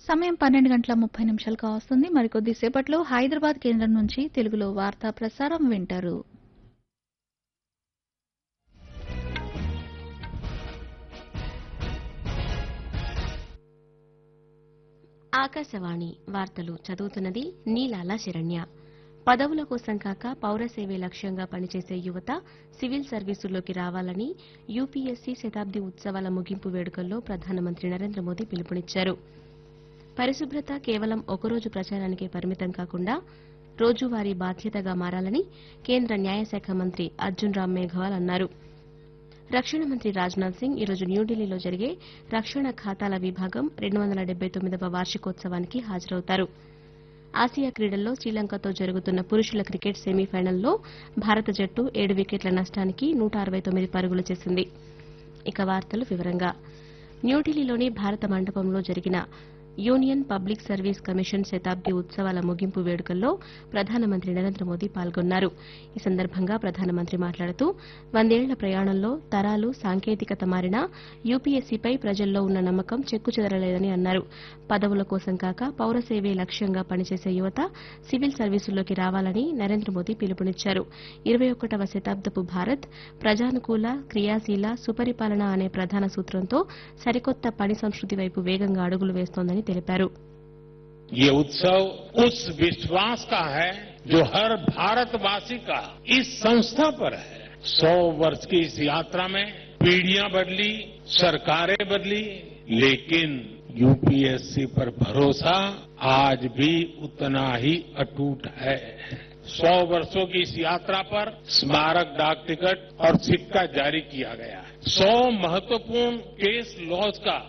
సమయం పన్నెండు గంటల ముప్పై నిమిషాలు కావస్తుంది మరికొద్దిసేపట్లో హైదరాబాద్ కేంద్రం నుంచి తెలుగులో వార్తా ప్రసారం వింటారు ఆకాశవాణి వార్తలు చదువుతున్నది నీలాల శరణ్య పదవుల కోసం కాక పౌర సేవే లక్ష్యంగా పనిచేసే యువత సివిల్ సర్వీసుల్లోకి రావాలని యూపీఎస్సీ శతాబ్ది ఉత్సవాల ముగింపు వేడుకల్లో ప్రధానమంత్రి నరేంద్ర మోదీ పిలుపునిచ్చారు పరిశుభ్రత కేవలం ఒకరోజు ప్రచారానికే పరిమితం కాకుండా రోజువారీ బాధ్యతగా మారాలని కేంద్ర న్యాయశాఖ మంత్రి అర్జున్ రామ్ మేఘవాల్ అన్నారు రక్షణ మంత్రి రాజ్నాథ్ సింగ్ ఈరోజు న్యూఢిల్లీలో జరిగే రక్షణ ఖాతాల విభాగం రెండు వందల డెబ్బై తొమ్మిదవ వార్షికోత్సవానికి హాజరవుతారు ఆసియా క్రీడల్లో శ్రీలంకతో జరుగుతున్న పురుషుల క్రికెట్ సెమీఫైనల్లో భారత జట్టు ఏడు వికెట్ల నష్టానికి నూట అరవై తొమ్మిది పరుగులు చేసింది ఇక వార్తలు వివరంగా న్యూఢిల్లీలోని భారత మండపంలో జరిగిన యూనియన్ పబ్లిక్ సర్వీస్ కమిషన్ శతాబ్ది ఉత్సవాల ముగింపు వేడుకల్లో ప్రధానమంత్రి నరేంద్ర మోదీ పాల్గొన్నారు ఈ సందర్భంగా ప్రధానమంత్రి మాట్లాడుతూ వందేళ్ల ప్రయాణంలో తరాలు సాంకేతికత మారినా యూపీఎస్సీపై ప్రజల్లో ఉన్న నమ్మకం చెక్కుచెదరలేదని అన్నారు పదవుల కోసం కాక పౌర సేవే లక్ష్యంగా పనిచేసే యువత సివిల్ సర్వీసుల్లోకి రావాలని నరేంద్ర మోదీ పిలుపునిచ్చారు ఇరవై ఒకటవ శతాబ్దపు భారత్ ప్రజానుకూల క్రియాశీల సుపరిపాలన అనే ప్రధాన సూత్రంతో సరికొత్త పని సంస్కృతి వైపు వేగంగా అడుగులు వేస్తోందని తెలిపారు ये उत्सव उस विश्वास का है जो हर भारतवासी का इस संस्था पर है सौ वर्ष की इस यात्रा में पीढ़ियां बदली सरकारें बदली लेकिन यूपीएससी पर भरोसा आज भी उतना ही अटूट है सौ वर्षों की इस यात्रा पर स्मारक डाक टिकट और सिक्का जारी किया गया है सौ महत्वपूर्ण केस लॉज का